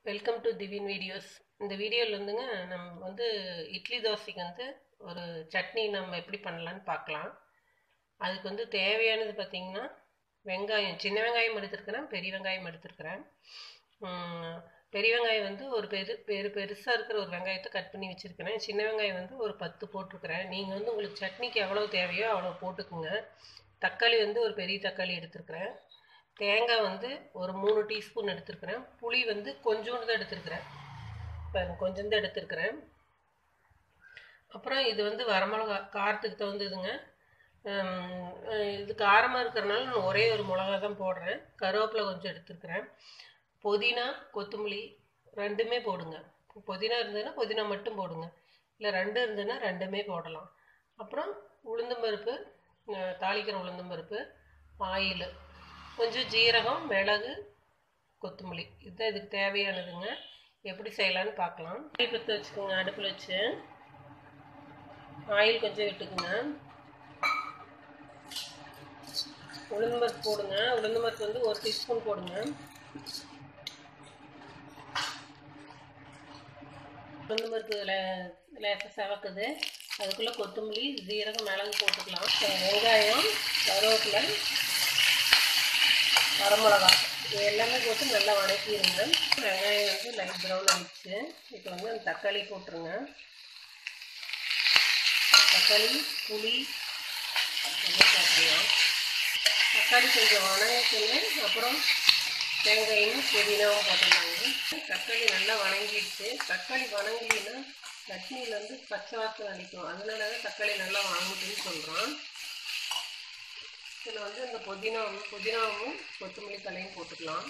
welcome to திவின் videos இந்த வீடியோவில் வந்துங்க நம்ம வந்து இட்லி தோசைக்கு வந்து ஒரு சட்னி நம்ம எப்படி பண்ணலான்னு பார்க்கலாம் அதுக்கு வந்து தேவையானது பார்த்திங்கன்னா வெங்காயம் சின்ன வெங்காயம் எடுத்துருக்கிறேன் பெரிய வெங்காயம் எடுத்துருக்கிறேன் உம், பெரிய வெங்காயம் வந்து ஒரு பெரு பெரு பெருசாக இருக்கிற ஒரு வெங்காயத்தை கட் பண்ணி வச்சுருக்கிறேன் சின்ன வெங்காயம் வந்து ஒரு பத்து போட்டிருக்கிறேன் நீங்கள் வந்து உங்களுக்கு சட்னிக்கு எவ்வளோ தேவையோ அவ்வளோ போட்டுக்குங்க தக்காளி வந்து ஒரு பெரிய தக்காளி எடுத்துருக்கிறேன் தேங்காய் வந்து ஒரு மூணு டீஸ்பூன் எடுத்துருக்கிறேன் புளி வந்து கொஞ்சோண்டு தான் எடுத்துருக்கிறேன் பாருங்க கொஞ்சம் தான் எடுத்துருக்கிறேன் அப்புறம் இது வந்து வரமிளகா காரத்துக்கு தகுந்ததுங்க ஹம், அஹ் இது காரமாக இருக்கிறனால நான் ஒரே ஒரு மிளகா தான் போடுறேன் கருவேப்பிலை கொஞ்சம் எடுத்துருக்கிறேன் புதினா கொத்தமல்லி ரெண்டுமே போடுங்க புதினா இருந்ததுன்னா புதினா மட்டும் போடுங்க இல்லை ரெண்டு இருந்ததுன்னா ரெண்டுமே போடலாம் அப்புறம் உளுந்தம்பருப்பு அஹ் தாளிக்கிற உளுந்தம்பருப்பு ஆயில் கொஞ்சம் ஜீரகம் மிளகு கொத்தமல்லி இதுதான் இதுக்கு தேவையானதுங்க எப்படி செய்யலான்னு பார்க்கலாம் ஆயில் பற்ற வச்சுக்கோங்க அடுப்பில் வச்சு ஆயில் கொஞ்சம் விட்டுக்குங்க உளுந்தம்பருப்பு போடுங்க உளுந்தம்பருப்பு வந்து ஒரு டீஸ்பூன் போடுங்க உளுந்தம்பருப்பு லே லேசாக செவக்குது அதுக்குள்ளே கொத்தமல்லி ஜீரகம் மிளகு போட்டுக்கலாம் வெங்காயம் கருவேப்பிலை வரமிளகா இது எல்லாமே போட்டு நல்லா வதக்கிடுங்க வெங்காயம் வந்து லைட் ப்ரௌன் ஆகிடுச்சு இப்போ வந்து அந்த தக்காளி போட்டுருங்க தக்காளி புளி எல்லாம் போட்டுக்கலாம் தக்காளி கொஞ்சம் வணங்கிட்டுங்க அப்புறம் வெங்காயமும் புதினாவும் போட்டுடலாங்க தக்காளி நல்லா வணங்கிடுச்சு தக்காளி வணங்கலின்னா சட்னியில் வந்து பச்சை வாசம் அடிக்கும் அதனால தான் தக்காளி நல்லா வாங்குதுன்னு சொல்கிறோம் இதில் வந்து இந்த புதினாவும் புதினாவும் கொத்தமல்லி தலையும் போட்டுக்கலாம்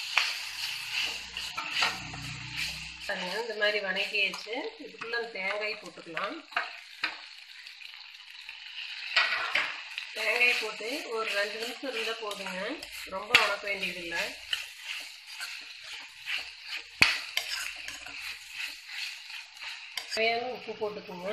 பாருங்க இந்த மாதிரி வணக்கியாச்சு இதுக்குள்ள அந்த தேங்காய் போட்டுக்கலாம் தேங்காய் போட்டு ஒரு ரெண்டு நிமிஷம் இருந்தால் போதுங்க ரொம்ப வணக்க வேண்டியதில்லை தேவையான உப்பு போட்டுக்கோங்க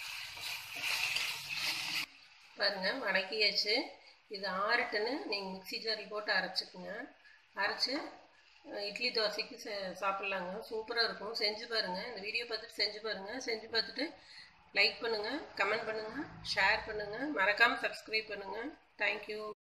பாருங்க வணக்கியாச்சு இது ஆறுட்டுன்னு நீங்கள் மிக்ஸி ஜாரில் போட்டு அரைச்சிக்குங்க அரைச்சி அஹ், இட்லி தோசைக்கு சே சாப்பிட்லாங்க சூப்பராக இருக்கும் செஞ்சு பாருங்கள் இந்த வீடியோ பார்த்துட்டு செஞ்சு பாருங்கள் செஞ்சு பார்த்துட்டு லைக் பண்ணுங்கள் கமெண்ட் பண்ணுங்கள் ஷேர் பண்ணுங்கள் மறக்காமல் சப்ஸ்கிரைப் பண்ணுங்கள் தேங்க்யூ